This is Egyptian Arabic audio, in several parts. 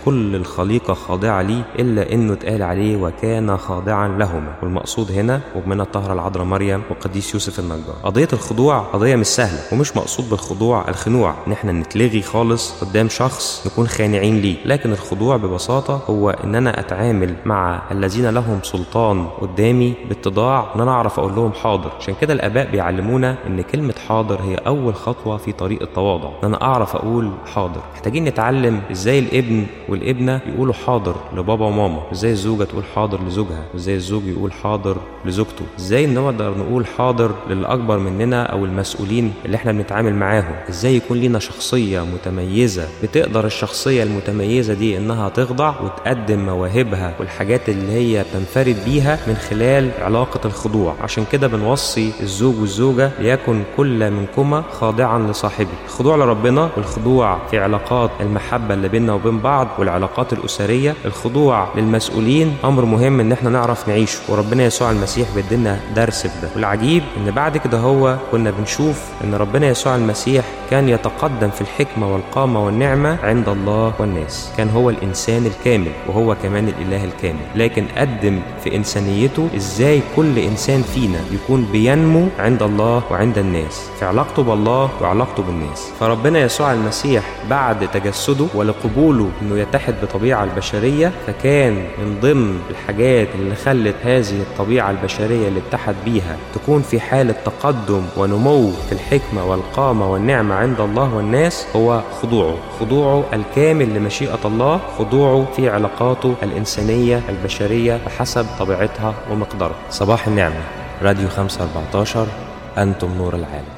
كل الخليقة خاضعة ليه إلا إنه اتقال عليه وكان خاضعا لهما والمقصود هنا ومن الطهرة العذراء مريم وقديس يوسف النجار قضية الخضوع قضية مش سهلة ومش مقصود بالخضوع الخنوع إن احنا نتلغي خالص قدام شخص نكون خانعين ليه لكن الخضوع ببساطة هو إن أنا أتعامل مع الذين لهم سلطان قدامي باتضاع إن أنا أعرف أقول لهم حاضر عشان كده الآباء بيعلمونا إن كلمة حاضر هي أول خطوة في طريق التواضع إن أنا أعرف أقول حاضر محتاجين نتعلم إزاي الابن والابنة يقولوا حاضر لبابا وماما إزاي الزوجة تقول حاضر لزوجها وإزاي الزوج يقول حاضر لزوجته إزاي نقدر نقول حاضر للي أكبر مننا أو المسؤولين اللي إحنا بنتعامل معاهم إزاي يكون لينا شخصية متميزة بتقدر الشخصية المتميزة دي إنها تخضع وتقدم مواهبها والحاجات اللي هي تنفرد بيها من خلال علاقة الخضوع عشان كده بنوصي الزوج والزوجة ليكن كل منكما خاضعا لصاحبه الخضوع لربنا والخضوع في علاقات المحبة اللي بيننا وبين بعض والعلاقات الأسرية الخضوع للمسؤولين أمر مهم إن احنا نعرف نعيشه وربنا يسوع المسيح بيدينا درس في ده والعجيب إن بعد كده هو كنا بنشوف إن ربنا يسوع المسيح كان يتقدم في الحكمة والقامة والنعمة عند الله والناس كان هو الإنسان الكامل وهو كمان الإله الكامل لكن قدم في إنسانيته إزاي كل إنسان فينا يكون بينمو عند الله وعند الناس في علاقته بالله وعلاقته بالناس فربنا يسوع المسيح بعد تجسده ولقبوله انه يتحد بطبيعه البشريه فكان من ضمن الحاجات اللي خلت هذه الطبيعه البشريه اللي اتحد بيها تكون في حاله تقدم ونمو في الحكمه والقامه والنعمه عند الله والناس هو خضوعه خضوعه الكامل لمشيئه الله خضوعه في علاقاته الانسانيه البشريه بحسب طبيعتها ومقدارها صباح النعمه راديو 514 انتم نور العالم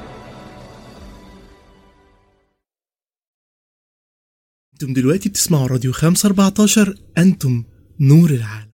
انتم دلوقتي بتسمعوا راديو 514 انتم نور العالم